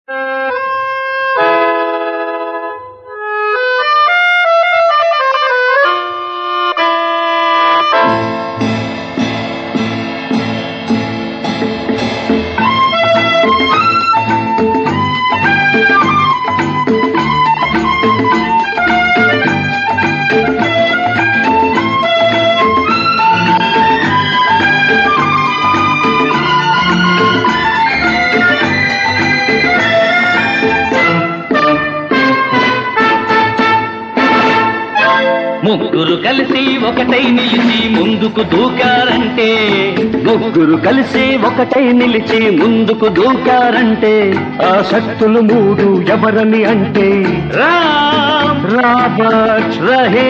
ముగ్గురు కలిసి ఒకటై నిలిచి ముందుకు దూకారంటే ముగ్గురు కలిసి ఒకటై నిలిచి ముందుకు దూకారంటే ఆ శక్తులు మూడు ఎవరని అంటే రామ్ రాబర్ట్ రహే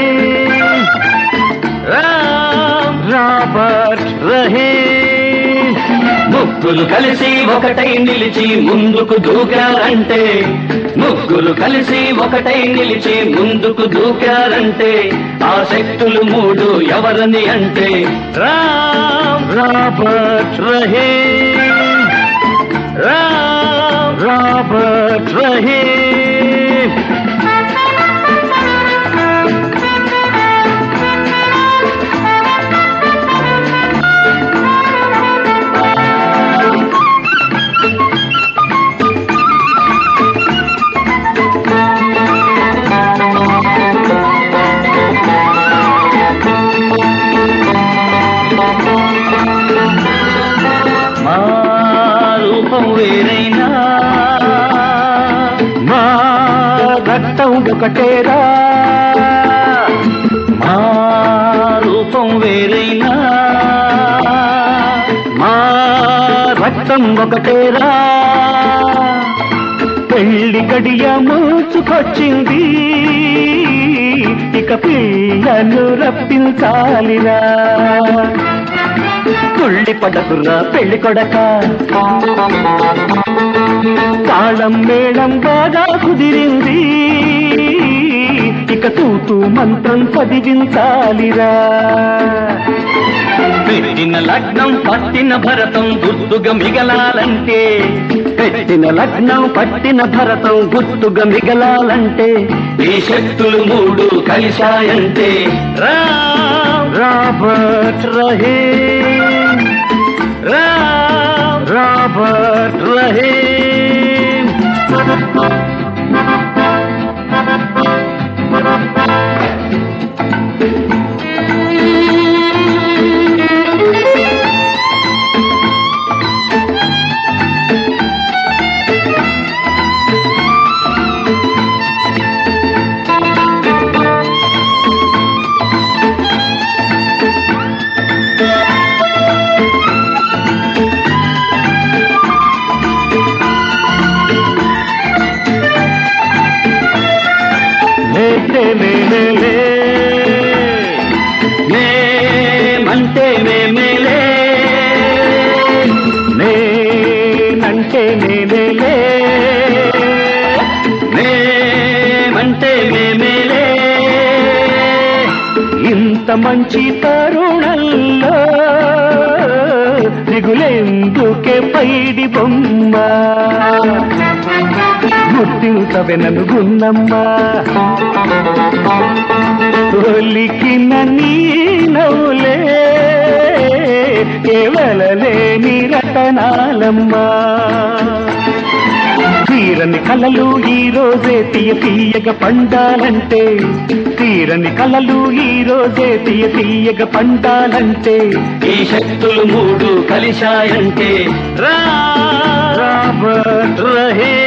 రామ్ రాబర్ట్ రహే ముగ్గురు కలిసి ఒకటై నిలిచి ముందుకు దూకారంటే ముగ్గురు కలిసి ఒకటై నిలిచి ముందుకు దూకారంటే ఆ శక్తులు మూడు ఎవరని అంటే రామ్ రాబర్ట్ రహే రామ్ రాబర్ట్ రహే మా రూపం వేరైనా మా రక్తం ఒకటేరా మా రూపం వేరైనా మా రక్తం ఒకటేరా పెళ్లి గడియ మూచుకొచ్చింది ఇక పిల్లను రప్పించాలిరా కుళ్ళి పడకురా పెళ్లి కొడక తాళం మేళం బాగా కుదిరింది ఇక తూతూ మంత్రం చదివించాలిరా పెట్టిన లగ్నం పట్టిన భరతం గుర్తుగా మిగలాలంటే పెట్టిన లగ్నం పట్టిన భరతం గుర్తుగా మిగలాలంటే ఈ శక్తులు మూడు కలిశాయంటే రామ్ రాబర్ట్ రహే రామ్ రాబర్ట్ రహే లేతే లేలే లే. మేమంటే మేమేలే నేనంటే నేనేలే మేమంటే మేమేలే ఇంత మంచి తరుణంలో దిగులెందుకే పైడి బొమ్మ గుర్తించవెనను గున్నమ్మా తొలికిన నీ నవ్వులే కేవలలేని రతనాలమ్మా తీరని కలలు ఈ రోజే తీయ తీయగ పండాలంటే తీరని కలలు ఈ రోజే తీయ తీయగ పండాలంటే ఈ శక్తులు మూడు కలిశాయంటే రా రాబర్ట్ రహే